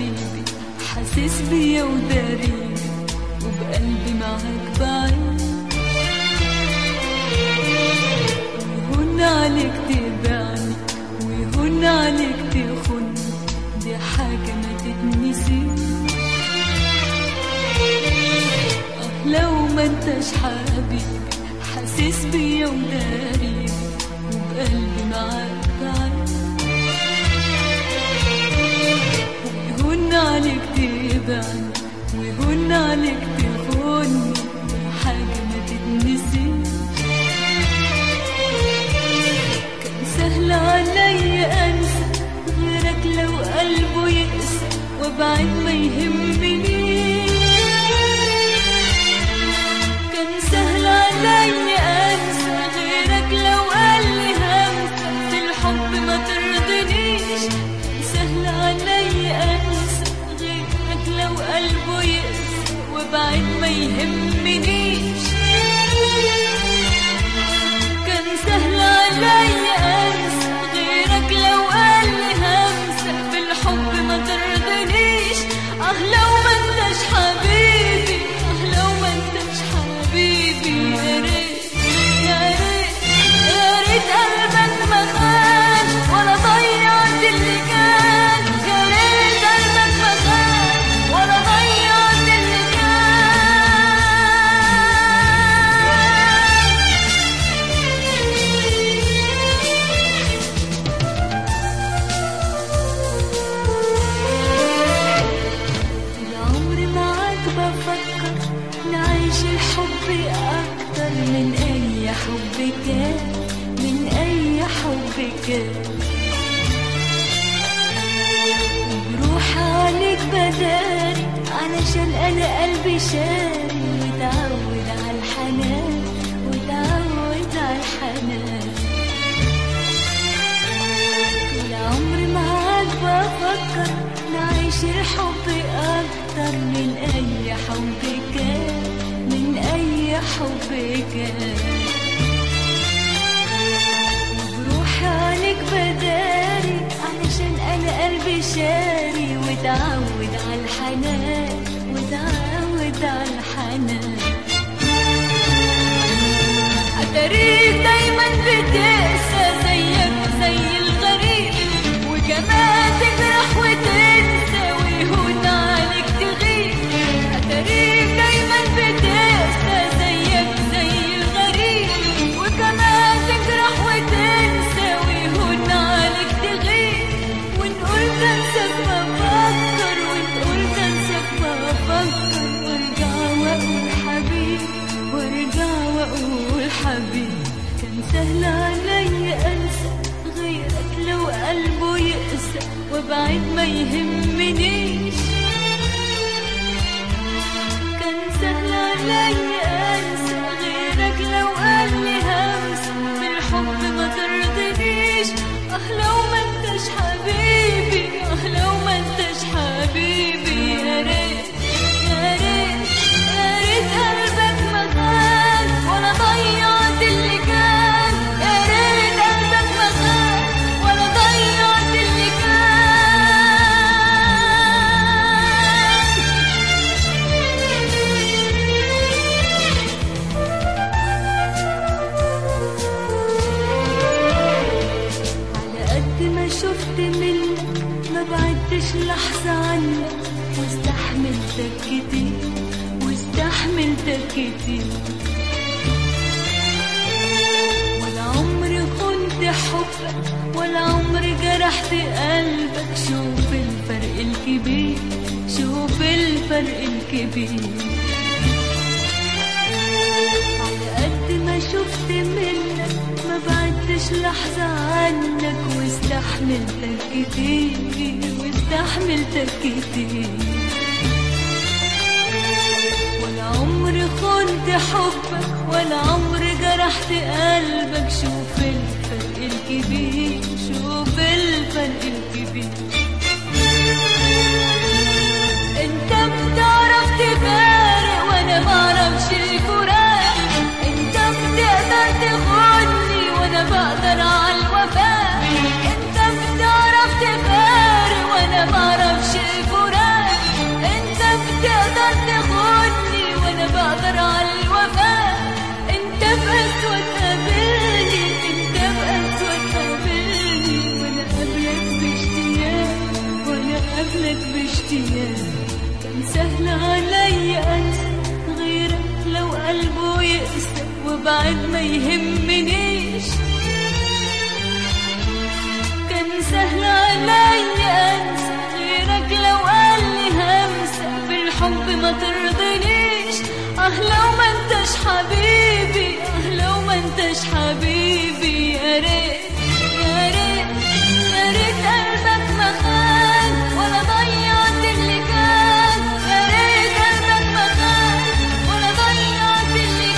حبيبي حاسس بيا وداري وبقلبي معاك بعيد ويهون عليك تبعني ويهون عليك تخون دي حاجة ما تتنسيش آه لو ما انتش حبيبي حاسس بيا وداري وبقلبي معاك بعيد ويهون عليك تبعني ويهون عليك تخوني حاجة ما تتنسيش كان سهل عليا أنسى غيرك لو قلبه يقسى وابعد ما يهمنيش كان سهل عليا أنسى غيرك لو قال لي همسة في الحب ما ترضنيش كان سهل عليا أنسى غيرك لو قلبه يقسى وابعد ما يهمنيش كان سهل عليا أنسى غيرك لو قال لي همسة في الحب ما ترضنيش اه لو ما انتش حبيبي اه لو ما انتش حبيبي يا ريت يا ريت يا ريت قلبك ما خان ولا ضيعت اللي كان يا ريت قلبك ما خان ولا ضيعت اللي كان طول عمري معاك بفكر نعيش الحب أكتر من أي حب كان من أي حب كان وبروح عليك بداري علشان أنا قلبي شاري وتعود على الحنان وتعود على الحنان طول عمري معاك بفكر نعيش الحب أكتر من أي حب كان من أي حب كان وبروح عليك بداري علشان أنا قلبي شاري وتعود على الحنان وتعود على الحنان أتاريك دايما بتقسى زيك زي الغريب وكمان تجرح وتنسى ويهون عليك تغيب أتاريك دايما بتقسى زيك زي الغريب وكمان تجرح وتنسى ويهون عليك تغيب وإن قلت أنساك بفكر وإن قلت أنساك بفكر وارجع وأقول حبيبي وارجع واقول حبيبي كان سهل عليا انسى غيرك لو قلبه يقسى وابعد ما يهمنيش كان سهل عليا انسى غيرك لو قال لي همسة بالحب ما ترضنيش اه لو ما انتش حبيبي اه لو ما انتش حبيبي يا ريت يا ريت يا ريت قلبك ما خان ولا ضيعت اللي كان يا ريت قلبك ما خان ولا ضيعت اللي كان على قد ما شفت منك ما بعدتش لحظة عنك واستحملتك كتير واستحملتك كتير ولا عمري كنت حبك ولا عمري جرحت قلبك شوف الفرق الكبير شوف الفرق الكبير على قد ما شفت منك ما بعدتش لحظة عنك واستحملتك كتير واستحملتك كتير ولا عمري خنت حبك ولا عمري جرحت قلبك شوف الفرق الكبير شوف الفرق الكبير انت بتعرف تفارق وانا بعرفش الفراق انت بتقدر تخوني وانا بقدر على الوفاء انت بتعرف تفارق وانا بعرفش الفراق لك باشتياق كان سهل علي انسى غيرك لو قلبه يقسى وبعد ما يهمنيش كان سهل علي انسى غيرك لو قال لي همسة بالحب ما ترضنيش اه لو ما انتش حبيبي اه لو ما انتش حبيبي يا ريت يا ريت يا ريت قلبك ما خان ولا ضيعت اللي كان يا ريت قلبك ما خان ولا ضيعت اللي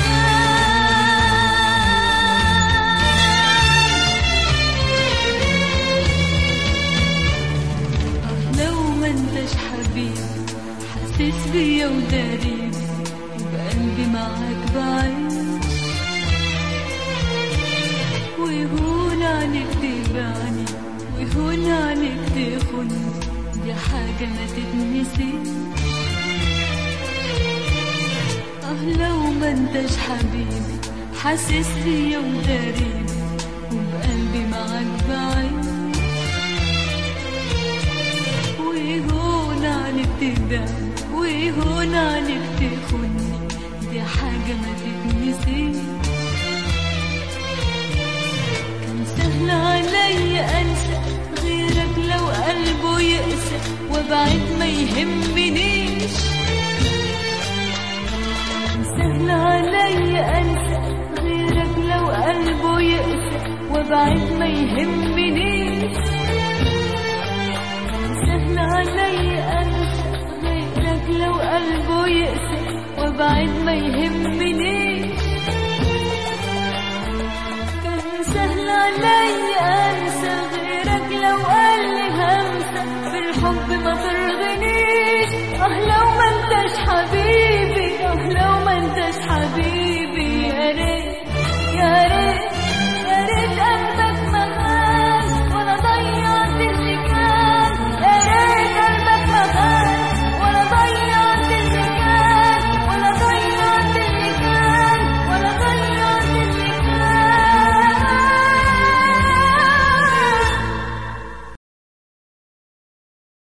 كان لو ما انتش حبيبي حاسس بيا وداريني وبقلبي معاك بعيش ويهون عليك تبعني ويهون عليك تخوني دي حاجة ما تتنسيش اه لو ما انتش حبيبي حاسس بيا وداريني وبقلبي معاك بعيش ويهون عليك تبعني ويهون عليك تخوني دي حاجة ما تتنسيش كان سهل علي أنسى غيرك لو قلبه يقسى وبعد ما يهمنيش كان سهل علي أنسى غيرك لو قلبه يقسى وبعد ما يهمنيش كان سهل علي أنسى